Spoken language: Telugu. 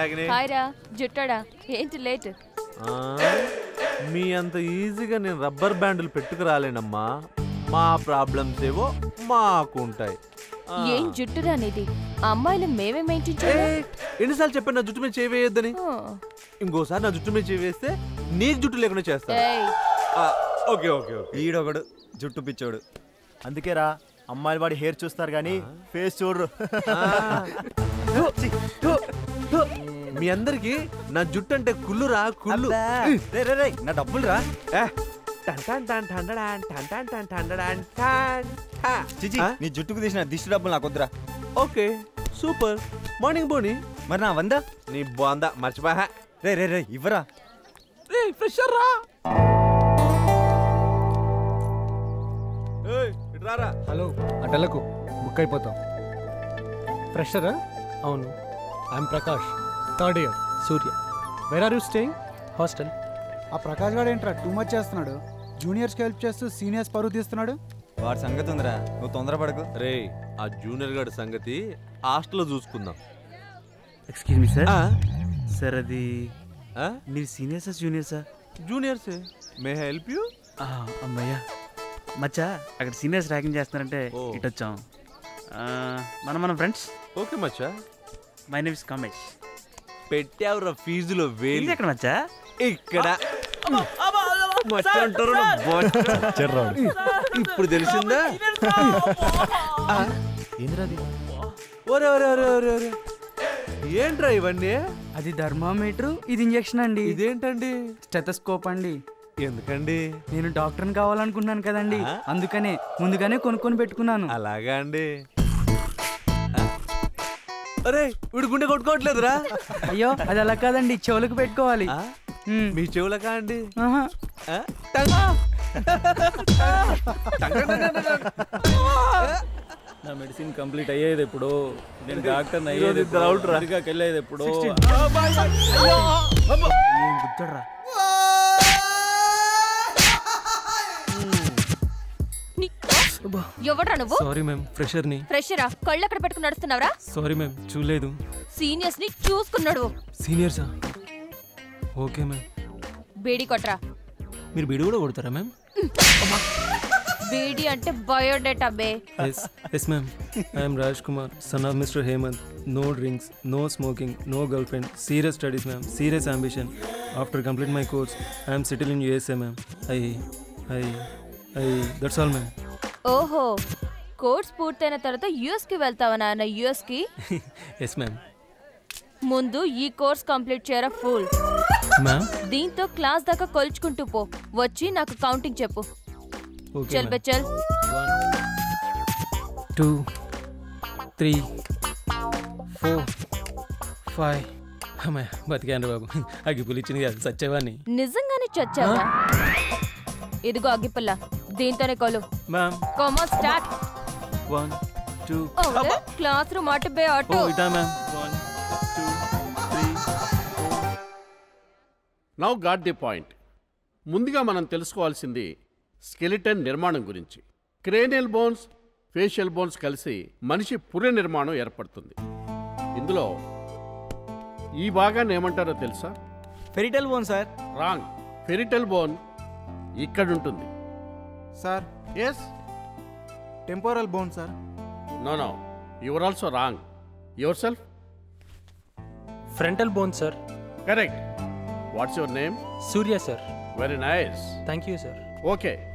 రాగిని హాయ్ రా జుట్టాడా ఏంటి లేట్ ఆ, మీ అంత ఈజీగా నేను రబ్బర్ బ్యాండ్లు పెట్టుకు రాలేనమ్మా మా ప్రాబ్లమ్స్ ఏవో మాకు ఉంటాయి ఆ. ఏం జుట్టురా నీది ఆ అమ్మాయిలు మేమే మెయింటైన్ ఏ, చేయాలి ఎన్నిసార్లు చెప్పాను నా జుట్టు మీద చేయవేయొద్దని ఇంకోసారి నా జుట్టు మీద చేవేస్తే నీకు జుట్టు లేకుండా చేస్తా ఏయ్ ఆ, ఓకే ఓకే ఓకే ఈడొకడు జుట్టు పిచ్చోడు అందుకేరా అమ్మాయిలు వాడి హెయిర్ చూస్తారు కానీ ఫేస్ చూడరు మీ అందరికి నా జుట్టు అంటే కుళ్ళురా కుళ్ళు రే, రే, రే, నా డబ్బులు రా ఏ, టన్ టన్ టన్ టండడాన్, టన్ టన్ టన్ టండడాన్, టన్ టా. చిచి ఆ? నీ జుట్టుకు తీసిన దిష్టి డబ్బులు నాకు వద్దురా ఓకే సూపర్ మార్నింగ్ బోని మరి నా వందా నీ బాందా మర్చిపోయా రే రే రే ఇవ్వరా రే ఫ్రెషర్ రా ఏయ్, ఇటు రారా హలో అటలకు బుక్ అయిపోతాం ఫ్రెషరా అవును I'm Prakash third year Surya where are you staying hostel ఆ ప్రకాష్ గారు ఏంట్రా టూ మచ్ చేస్తున్నాడు జూనియర్స్కి హెల్ప్ చేస్తూ సీనియర్స్ పరువు తీస్తున్నాడు వాడి సంగతి ఉందిరా నువ్వు తొందరపడకు రే ఆ జూనియర్ గడి సంగతి హాస్టల్లో చూసుకుందాం ఎక్స్క్యూజ్ మీ సార్ ఆ? సార్ అది ఆ? మీరు సీనియర్ సార్ జూనియర్ సార్ జూనియర్సే మే హెల్ప్ యూ అమ్మయ్యా మచ్చా అక్కడ సీనియర్స్ ర్యాగింగ్ చేస్తున్నారంటే ఓ. ఇటు వచ్చాం ఆ, మనం మన ఫ్రెండ్స్ ఓకే మచ్చా మై నేమ్ ఇస్ కమేష్ పెట్టావురా ఫీజులో ఇది వేలు ఎక్కడ మచ్చా ఇక్కడ మచ్చ అంటారు నా బొచ్చ. ఇప్పుడు తెలిసిందా ఏంద్రది ఒరే ఒరే ఒరే ఒరే ఒరే ఏంట్రా ఇవన్నీ అది థర్మామీటర్ ఇది ఇంజెక్షన్ అండి ఇదేంటండి స్టెథోస్కోప్ అండి ఎందుకండి నేను డాక్టర్ని కావాలనుకున్నాను కదండి ఆ? అందుకనే ముందుగానే కొనుక్కొని పెట్టుకున్నాను అలాగా అండి ఆ? అరే వీడు గుండె కొట్టుకోవట్లేదురా అయ్యో అది అలా కాదండి చెవులకు పెట్టుకోవాలి ఆ? ఉమ్. మీ చెవులకా అండి ఆహా. ఆ? Tongue. Tongue tongue tongue tongue tongue. నా మెడిసిన్ కంప్లీట్ అయ్యేది ఎప్పుడు నేను డాక్టర్ ఈరోజు అయ్యేది ఇద్దరు out రా. అమెరికాకి వెళ్ళేది ఎప్పుడు ఏం గుర్తురా ఎవడ్రా నువ్వు సారీ మ్యామ్ ఫ్రెషర్ని ఫ్రెషరా కళ్ళు ఎక్కడ పెట్టుకుని నడుస్తున్నావురా సారీ మ్యామ్ చూడలేదు సీనియర్స్ ని చూసుకున్నాడు సీనియర్సా ఓకే మ్యామ్ బేడి కొట్రా మీరు బిడి కూడా కొడతారా మ్యామ్ బేడి అంటే బయోడేటా బే yes yes ma'am I'm Raj Kumar son of mister Hemant no drinks no smoking no girlfriend serious studies ma'am serious ambition after complete my course I'm settle in USA ma'am I I I that's all ma'am ఓహో కోర్స్ పూర్తయిన తర్వాత యుఎస్ కి వెళ్తావా నాన్న యుఎస్ కి ఎస్ మ్యామ్ ముందు ఈ కోర్స్ కంప్లీట్ చేయరా ఫుల్ మ్యామ్ దీంతో క్లాస్ దాకా కొలుచుకుంటూ పో వచ్చి నాకు కౌంటింగ్ చెప్పు ఓకే చల్ బే చల్ టూ త్రీ ఫోర్ ఫైవ్ అమ్మాయి బతికాను బాబు అగ్గిపులు ఇచ్చింది కదా సచ్చేవాడిని నిజంగానే చచ్చావా ఇదిగో అగ్గిపుల్ల దీంతోనే కొలు మ్యామ్ కొమో start one two classroom అటు బే ఓ అటు ఇటా ma'am one two three now got the point ముందుగా మనం తెలుసుకోవాల్సింది స్కెలిటన్ నిర్మాణం గురించి క్రేనియల్ బోన్స్ ఫేషియల్ బోన్స్ కలిసి మనిషి పుర్రె నిర్మాణం ఏర్పడుతుంది ఇందులో ఈ భాగాన్ని ఏమంటారో తెలుసా parietal bone sir wrong parietal bone ఇక్కడుంటుంది sir yes temporal bone sir no no your also wrong yourself frontal bone sir correct what's your name Surya sir very nice thank you sir okay